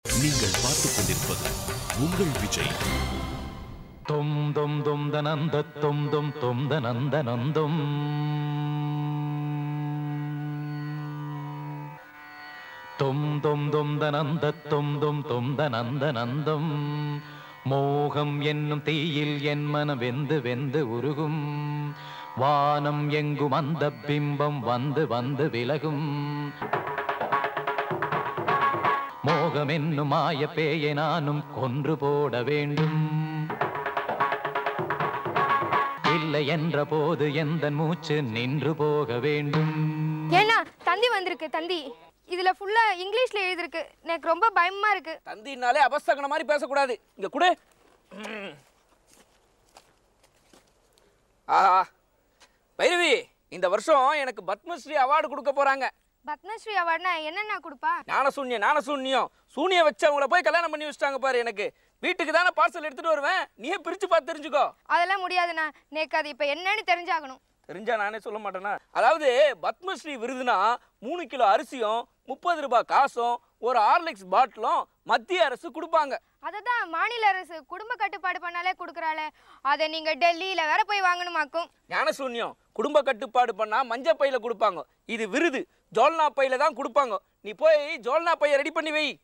நீங்கள் பார்த்துக் கொண்டிருப்பது உங்கள் விஜய் தும் தும் தும் தனந்த தும் தும் தும் தனந்த நந்தும் தும் தும் தும் தனந்த தும் தும் தும் தனந்த நந்தம் மோகம் என்னும் தீயில் என் மனம் வெந்து வெந்து உருகும் வானம் எங்கும் அந்த பிம்பம் வந்து வந்து விலகும் மோகம் என்னும் மாய பேயை நானும் கொன்று போட வேண்டும் இல்லை என்ற போது எந்த மூச்சு நின்று போக வேண்டும் ஏன்னா தந்தி வந்திருக்கு தந்தி இதுல ஃபுல்லா இங்கிலீஷ்ல எழுதிருக்கு எனக்கு ரொம்ப பயமா இருக்கு தந்தினாலே அபசகன மாதிரி பேசக்கூடாது இங்க குடு ம். ஆஹா பைரவி இந்த வருஷம் எனக்கு பத்மஸ்ரீ அவார்டு கொடுக்க போறாங்க பத்மஸ்ரீ அவார்ட்னா என்னென்ன கொடுப்பா ஞான சூன்யம் ஞான சூன்யம் சூனிய வச்சவங்கள போய் கல்யாணம் பண்ணி வச்சிட்டாங்க பாரு எனக்கு வீட்டுக்கு தானே பார்சல் எடுத்துட்டு வருவேன் நீயே பிரிச்சு பார்த்து தெரிஞ்சுக்கோ அதெல்லாம் முடியாதுண்ணா நேக்கு அது இப்போ என்னன்னு தெரிஞ்சாகணும் தெரிஞ்சா நானே சொல்ல மாட்டேனா அதாவது பத்மஸ்ரீ விருதுனா மூணு கிலோ அரிசியும் முப்பது ரூபாய் காசும் ஒரு ஹார்லிக்ஸ் பாட்டிலும் மத்திய அரசு கொடுப்பாங்க அதை தான் மாநில அரசு குடும்ப கட்டுப்பாடு பண்ணாலே கொடுக்குறாளே அதை நீங்க டெல்லியில வேற போய் வாங்கணுமாக்கும் ஞானசூன்யம் குடும்ப கட்டுப்பாடு பண்ணா மஞ்ச பையில கொடுப்பாங்க இது விருது ஜோல்னா பையில தான் கொடுப்பாங்க நீ போய் ஜோல்னா பைய ரெடி பண்ணி வை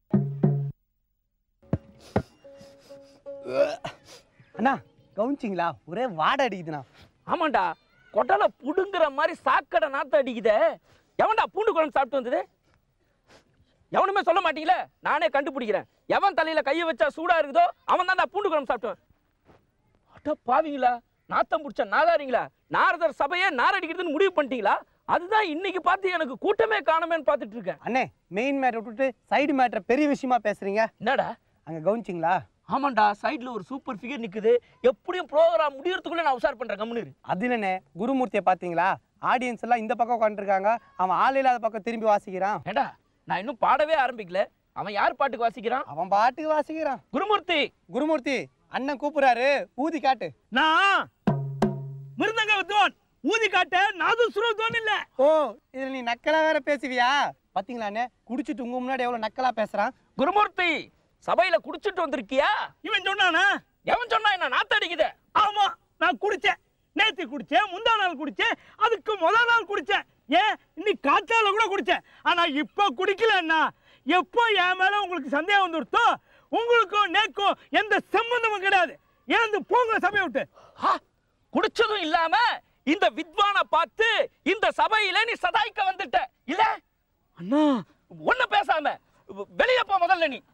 அண்ணா கவனிச்சிங்களா ஒரே வாடை அடிக்குதுண்ணா ஆமாண்டா கொட்டலை புடுங்குற மாதிரி சாக்கடை நாத்த அடிக்குதே எவன்டா பூண்டு குழம்பு சாப்பிட்டு வந்தது எவனுமே சொல்ல மாட்டீங்களே நானே கண்டுபிடிக்கிறேன் எவன் தலையில கையை வச்சா சூடா இருக்குதோ அவன் தான்டா பூண்டு குழம்பு சாப்பிட்டுவன் அட பாவீங்களா நாத்தம் பிடிச்ச நாதாரிங்களா நாரதர் சபையே நாரடிக்கிறதுன்னு முடிவு பண்ணிட்டீங்களா அதுதான் இன்னைக்கு பார்த்து எனக்கு கூட்டமே காணுமேன்னு பார்த்துட்டு இருக்கேன் அண்ணே மெயின் மேட்டர் விட்டுட்டு சைடு மேட்டர் பெரிய விஷயமா பேசுறீங்க என்னடா அங்க கவனிச்சிங்களா ஆமாண்டா சைடுல ஒரு சூப்பர் ஃபிகர் நிக்குது எப்படியும் ப்ரோக்ராம் முடியறதுக்குள்ள நான் உசார் பண்றேன் கம்முனு இரு. அது என்னண்ணே குருமூர்த்தியை பார்த்தீங்களா ஆடியன்ஸ் எல்லாம் இந்த பக்கம் உட்காந்துருக்காங்க அவன் ஆள் இல்லாத பக்கம் திரும்பி வாசிக்கிறான் ஏண்டா நான் இன்னும் பாடவே ஆரம்பிக்கல அவன் யார் பாட்டுக்கு வாசிக்கிறான் அவன் பாட்டுக்கு வாசிக்கிறான் குருமூர்த்தி குருமூர்த்தி அண்ணன் கூப்பிடுறாரு ஊதி காட்டு நான் மிருதங்க வித்வான் ஊதி காட்ட நாதஸ்வர வித்வான் இல்ல ஓ இதுல நீ நக்கலா வேற பேசுவியா பாத்தீங்களா அண்ணே குடிச்சிட்டு உங்க முன்னாடி எவ்வளவு நக்கலா பேசுறான் குருமூர்த்தி சபையில குடிச்சிட்டு வந்திருக்கியா இவன் சொன்னானா எவன் சொன்னா என்ன நாத்த அடிக்குது ஆமா நான் குடிச்சேன் நேத்து குடிச்சேன் முந்தா நாள் குடிச்சேன் அதுக்கு முதல் நாள் குடிச்சேன் ஏன் இன்னைக்கு காத்தால கூட குடிச்சேன் ஆனா இப்போ குடிக்கலன்னா எப்போ என் மேல உங்களுக்கு சந்தேகம் வந்துருத்தோ உங்களுக்கும் நேக்கும் எந்த சம்பந்தமும் கிடையாது ஏந்து போங்க சபையை விட்டு ஆ, குடிச்சதும் இல்லாம இந்த வித்வான பார்த்து இந்த சபையில நீ சதாய்க்க வந்துட்ட இல்ல அண்ணா ஒண்ணு பேசாம வெளிய போ முதல்ல நீ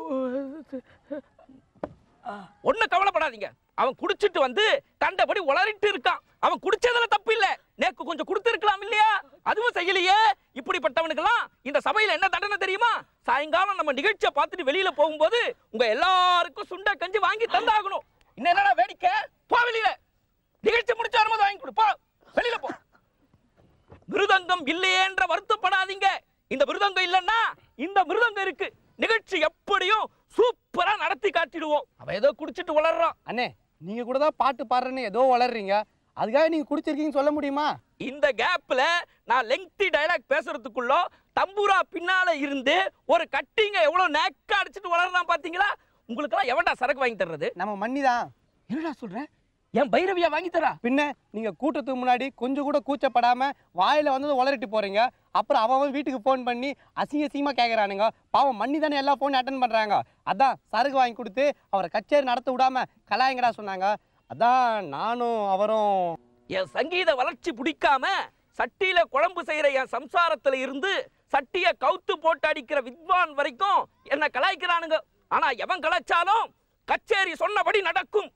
ஒண்ணு கவலைப்படாதீங்க அவன் குடிச்சிட்டு வந்து கண்டபடி உளறிட்டு இருக்கான் அவன் குடிச்சதுல தப்பு இல்ல நேக்கு கொஞ்சம் கொடுத்திருக்கலாம் இல்லையா அதுவும் செய்யலையே இப்படிப்பட்டவனுக்கெல்லாம் இந்த சபையில என்ன தண்டனை தெரியுமா சாயங்காலம் நம்ம நிகழ்ச்சியை பார்த்துட்டு வெளியில போகும்போது உங்க எல்லாருக்கும் சுண்ட கஞ்சி வாங்கி தந்தாகணும் இன்னும் என்னடா வேடிக்கை போ வெளியில நிகழ்ச்சி முடிச்ச வரும்போது வாங்கி கொடு போ வெளியில போ மிருதங்கம் இல்லையேன்ற வருத்தப்படாதீங்க இந்த மிருதங்கம் இல்லைன்னா இந்த மிருதங்கம் இருக்கு நிகழ்ச்சி எப்படியும் சூப்பரா நடத்தி காட்டிடுவோம் அவன் ஏதோ குடிச்சிட்டு உளறான் அண்ணே நீங்க கூட தான் பாட்டு பாடுறேன்னு ஏதோ வளர்றீங்க அதுக்காக நீங்க குடிச்சிருக்கீங்கன்னு சொல்ல முடியுமா இந்த கேப்ல நான் லெங்தி டயலாக் பேசுறதுக்குள்ள தம்பூரா பின்னால இருந்து ஒரு கட்டிங்க எவ்வளவு நேக்கா அடிச்சிட்டு வளர்றான் பாத்தீங்களா உங்களுக்கெல்லாம் எவன்டா சரக்கு வாங்கி தர்றது நம்ம மண்ணி தான் என்னடா சொல்ற என் பைரவியா வாங்கி தரா பின்ன நீங்க கூட்டத்துக்கு முன்னாடி கொஞ்சம் கூட கூச்சப்படாம வாயில வந்தது உளறிட்டு போறீங்க அப்புறம் அவன் அவன் வீட்டுக்கு ஃபோன் பண்ணி அசிங்க அசிங்கமா கேக்குறானுங்க பாவம் மண்ணி தானே எல்லா ஃபோன் அட்டன் பண்றாங்க அதான் சரக்கு வாங்கி கொடுத்து அவரை கச்சேரி நடத்த விடாம கலாயங்கடா சொன்னாங்க அதான் நானும் அவரும் என் சங்கீத வளர்ச்சி பிடிக்காம சட்டியில குழம்பு செய்யற என் சம்சாரத்துல இருந்து சட்டிய கவுத்து போட்டு அடிக்கிற வித்வான் வரைக்கும் என்ன கலாய்க்கிறானுங்க ஆனா எவன் கலாய்ச்சாலும் கச்சேரி சொன்னபடி நடக்கும்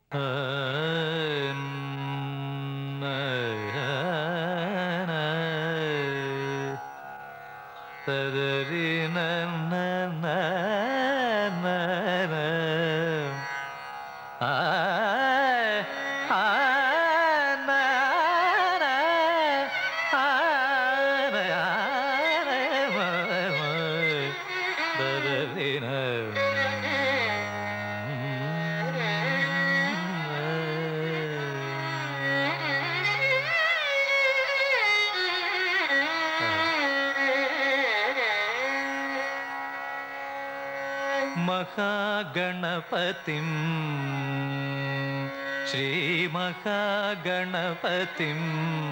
ஆ महागणपतिं श्रीमहागणपतिं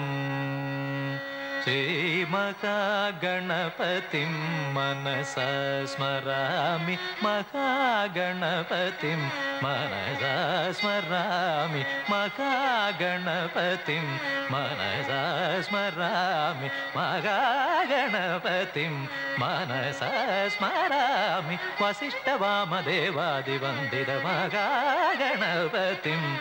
श्रीमहागणपतिं मनसा स्मरामि महागणपतिं मनसा स्मरामि महागणपतिं मनसा स्मरामि महागणपतिं मनसा स्मरामि वसिष्ठवामदेवादिवन्दित महागणपतिम्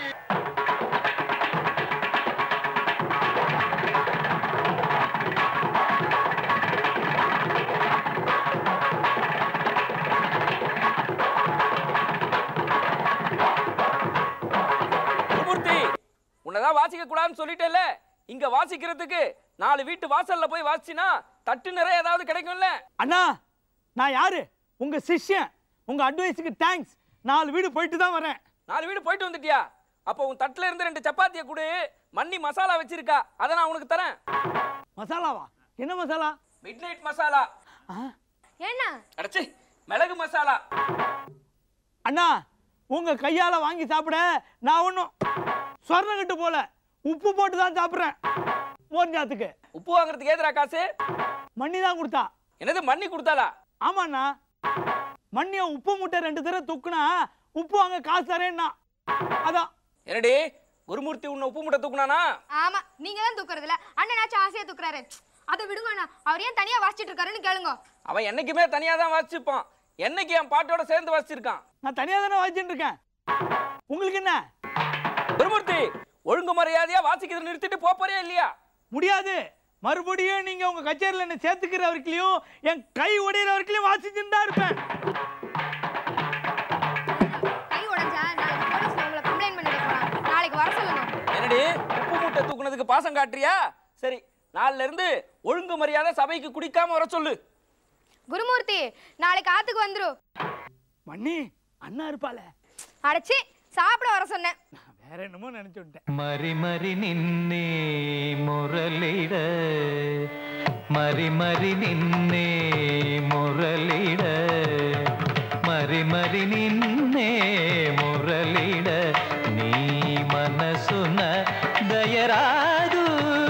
மூர்த்தி உன்னதான் வாசிக்க கூடாதுன்னு சொல்லிட்டேல்ல இங்க வாசிக்கிறதுக்கு நாலு வீட்டு வாசல்ல போய் வாசிச்சினா தட்டு நிறைய ஏதாவது கிடைக்கும்ல அண்ணா நான் யாரு உங்க சிஷ்யன் உங்க அட்வைஸுக்கு தேங்க்ஸ் நாலு வீடு போயிட்டு தான் வரேன் நாலு வீடு போயிட்டு வந்துட்டியா அப்போ உன் தட்டுல இருந்து ரெண்டு சப்பாத்தியை கொடு மண்ணி மசாலா வச்சிருக்கா அதை நான் உனக்கு தரேன் மசாலாவா என்ன மசாலா மிட் நைட் மசாலா என்ன அடைச்சி மிளகு மசாலா அண்ணா உங்க கையால வாங்கி சாப்பிட நான் ஒன்றும் சொர்ணக்கட்டு போல உப்பு போட்டு தான் சாப்பிட்றேன் மோர்ஞ்சாத்துக்கு உப்பு வாங்குறதுக்கு ஏதுடா காசு மண்ணி தான் கொடுத்தா என்னது மண்ணி கொடுத்தாளா ஆமாண்ணா மண்ணிய உப்பு மூட்டை ரெண்டு தடவை துக்குனா உப்பு வாங்க காசு தரேன்னா அதான் என்னடி குருமூர்த்தி உன்னை உப்பு மூட்டை தூக்குனானா ஆமா நீங்க தான் தூக்குறதுல அண்ணனாச்சும் ஆசையா தூக்குறாரு அதை விடுங்க அண்ணா அவர் ஏன் தனியா வாசிச்சிட்டு இருக்காருன்னு கேளுங்க அவன் என்னைக்குமே தனியா தான் வாசிச்சுப்பான் என்னைக்கு என் பாட்டோட சேர்ந்து வாசிச்சிருக்கான் நான் தனியாக தானே வாசிச்சுட்டு இருக்கேன் உங்களுக்கு என்ன குருமூர்த்தி ஒழுங்கு மரியாதையா வாசிக்கிறத நிறுத்திட்டு போப் போறியா இல்லையா முடியாது மறுபடியும் நீங்க உங்க கச்சேரியில் என்ன சேர்த்துக்கிற வரைக்கும் என் கை உடையிற வரைக்கும் வாசிச்சுட்டு தான் இருப்பேன் கை உடைஞ்சா நாளைக்கு போலீஸ்ல உங்களை கம்ப்ளைண்ட் பண்ணிட போறான் நாளைக்கு வர சொல்லுங்க என்னடி உப்பு மூட்டை தூக்குனதுக்கு பாசம் காட்டுறியா சரி நாளில இருந்து ஒழுங்கு மரியாதை சபைக்கு குடிக்காம வர சொல்லு குருமூர்த்தி நாளைக்கு ஆத்துக்கு வந்துரு மண்ணி அண்ணா இருப்பாள அடைச்சி சாப்பிட வர சொன்னேன் நான் வேற என்னமோ நினைச்சு விட்டேன் మరి మరి నిన్నే మురళిడ మరి మరి నిన్నే మురళిడ మరి మరి నిన్నే మురళిడ నీ మనసున దయరాదు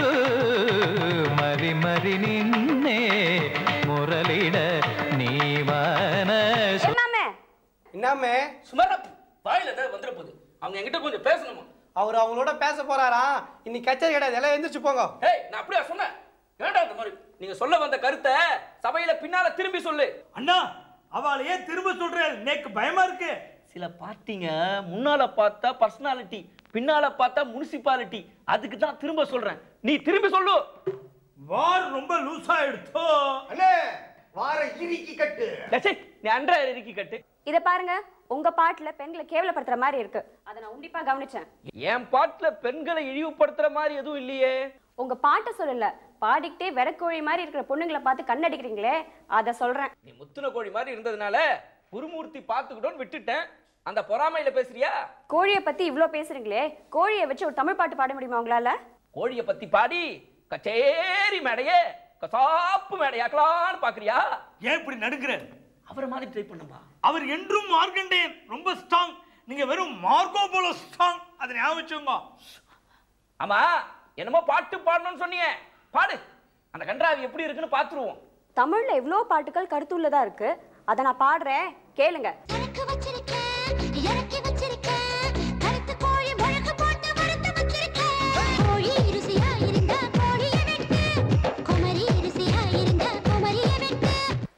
మరి మరి నిన్నే మురళిడ నీ మనసు என்னமே சுமாரா வாயில ஏதாவது வந்துட போகுது அவங்க என்கிட்ட கொஞ்சம் பேசணுமா அவர் அவங்களோட பேச போறாராம் இன்னைக்கு கச்சேரி கிடையாது எல்லாம் எந்திரிச்சு போங்க ஏய் நான் அப்படியா சொன்னேன் வேண்டாம் அந்த மாதிரி நீங்க சொல்ல வந்த கருத்தை சபையில பின்னால திரும்பி சொல்லு அண்ணா அவளையே திரும்ப சொல்றேன் நேக்கு பயமா இருக்கு சில பார்ட்டிங்க முன்னால பார்த்தா பர்சனாலிட்டி பின்னால பார்த்தா முனிசிபாலிட்டி அதுக்கு தான் திரும்ப சொல்றேன் நீ திரும்பி சொல்லு வார் ரொம்ப லூஸ் ஆயிடுத்தோ அண்ணே வார இறுக்கி கட்டு டேய், நீ அன்றா இறுக்கி கட்டு இத பாருங்க உங்க பாட்டுல பெண்களை கேவலப்படுத்துற மாதிரி இருக்கு அதை நான் உன்னிப்பா கவனிச்சேன் என் பாட்டுல பெண்களை இழிவுபடுத்துற மாதிரி எதுவும் இல்லையே உங்க பாட்டை சொல்லல பாடிக்கிட்டே விரக்கோழி மாதிரி இருக்கிற பொண்ணுங்களை பார்த்து கண்ணடிக்கிறீங்களே அத சொல்றேன் நீ முத்துன கோழி மாதிரி இருந்ததுனால குருமூர்த்தி பார்த்துக்கிட்டோன்னு விட்டுட்டேன் அந்த பொறாமையில பேசுறியா கோழியை பத்தி இவ்ளோ பேசுறீங்களே கோழியை வச்சு ஒரு தமிழ் பாட்டு பாட முடியுமா உங்களால கோழிய பத்தி பாடி கச்சேரி மேடையே கசாப்பு மேடையாக்கலான்னு பாக்குறியா ஏன் இப்படி நடுக்கிற அவரை மாதிரி ட்ரை பண்ணுப்பா அவர் என்றும் மார்க்கண்டேயன் ரொம்ப ஸ்ட்ராங் நீங்க வெறும் மார்க்கோ போல ஸ்ட்ராங் அதை ஞாபகம் வச்சுக்கோங்க ஆமா என்னமோ பாட்டு பாடணும்னு சொன்னீங்க பாடு அந்த கன்றாவி எப்படி இருக்குன்னு பாத்துருவோம் தமிழ்ல எவ்வளோ பாட்டுகள் கருத்துள்ளதா இருக்கு அதை நான் பாடுறேன் கேளுங்க கணக்கு வச்சிருக்கேன் இறக்கி வச்சிருக்கேன் கருத்து கோழி முழக்கு போட்டு வறுத்து வச்சிருக்கேன் கோழி ருசியா இருந்த கோழிய வெட்டு குமரி ருசியா இருந்த குமரிய வெட்டு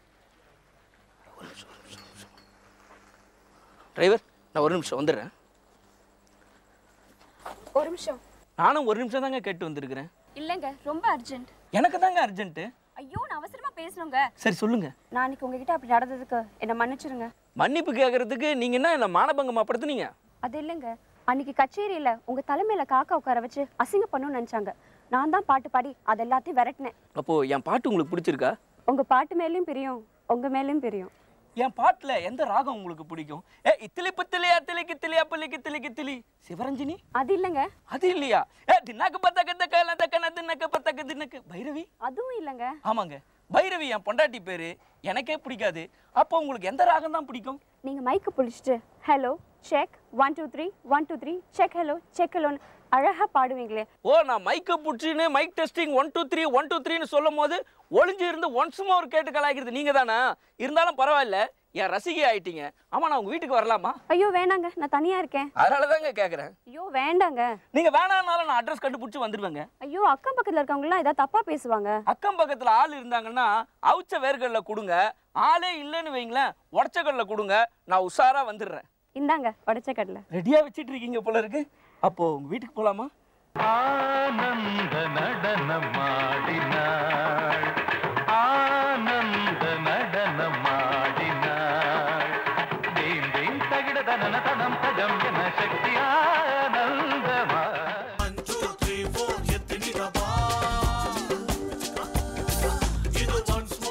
டிரைவர் நான் ஒரு நிமிஷம் வந்துடுறேன் ஒரு நிமிஷம் நானும் ஒரு நிமிஷம் தாங்க கேட்டு வந்திருக்கிறேன் இல்லைங்க ரொம்ப அர்ஜென்ட் எனக்கு தாங்க அர்ஜென்ட்டு ஐயோ நான் அவசரமா பேசணுங்க சரி சொல்லுங்க நான் அன்னைக்கு உங்ககிட்ட அப்படி நடந்ததுக்கு என்ன மன்னிச்சிருங்க மன்னிப்பு கேட்கறதுக்கு நீங்க என்ன என்ன மானபங்கமா படுத்துனீங்க அது இல்லைங்க அன்னைக்கு கச்சேரியில உங்க தலைமையில காக்கா உட்கார வச்சு அசிங்க பண்ணணும்னு நினைச்சாங்க நான் தான் பாட்டு பாடி அது எல்லாத்தையும் விரட்டினேன் அப்போ என் பாட்டு உங்களுக்கு பிடிச்சிருக்கா உங்க பாட்டு மேலயும் பிரியும் உங்க மேலயும் பிரியும் என் பாட்டுல எந்த ராகம் உங்களுக்கு பிடிக்கும் ஏ இத்திலி பித்திலியா திலி கித்திலியா பிள்ளி கித்திலி கித்திலி சிவரஞ்சினி அது இல்லைங்க அது இல்லையா ஏ தின்னாக்கு பத்தக்க தக்க லதக்கன தின்னக்க பத்தக்க தின்னக்கு பைரவி அதுவும் இல்லைங்க ஆமாங்க பைரவி என் பொண்டாட்டி பேரு எனக்கே பிடிக்காது அப்போ உங்களுக்கு எந்த ராகம் தான் பிடிக்கும் நீங்க மைக்கு பிடிச்சிட்டு hello check one two three one two three check hello check ஹலோன்னு அழகா பாடுவீங்களே ஓ நான் மைக்கை பிடிச்சின்னு mic testing one two three one two த்ரீன்னு சொல்லும் போது ஒளிஞ்சு இருந்து ஒன்ஸ் மோர் கேட்டு கலாய்க்கிறது நீங்க தானா இருந்தாலும் பரவாயில்ல என் ரசிகை ஆயிட்டீங்க ஆமா நான் உங்க வீட்டுக்கு வரலாமா ஐயோ வேணாங்க நான் தனியா இருக்கேன் அதனால தாங்க கேட்குறேன் ஐயோ வேண்டாங்க நீங்க வேணாம்னாலும் நான் அட்ரஸ் கண்டுபிடிச்சி வந்துடுவேங்க ஐயோ அக்கம் பக்கத்துல இருக்கவங்கலாம் ஏதாவது தப்பா பேசுவாங்க அக்கம் பக்கத்துல ஆள் இருந்தாங்கன்னா அவுச்ச வேர்களில் கொடுங்க ஆளே இல்லைன்னு வைங்களேன் உடச்சக்கல்ல கொடுங்க நான் உஷாரா வந்துடுறேன் இந்தாங்க உடைச்ச கடலை ரெடியா வச்சிட்டு இருக்கீங்க போல இருக்கு அப்போ உங்க வீட்டுக்கு போலாமா ஆனந்த நடனமாடினாள் ஆனந்த நடனமாடினாள் தேம் தேம் தகிட தனன தனம் தஜம் என சக்தி ஆனந்தமா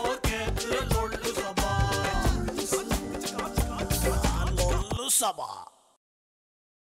சபா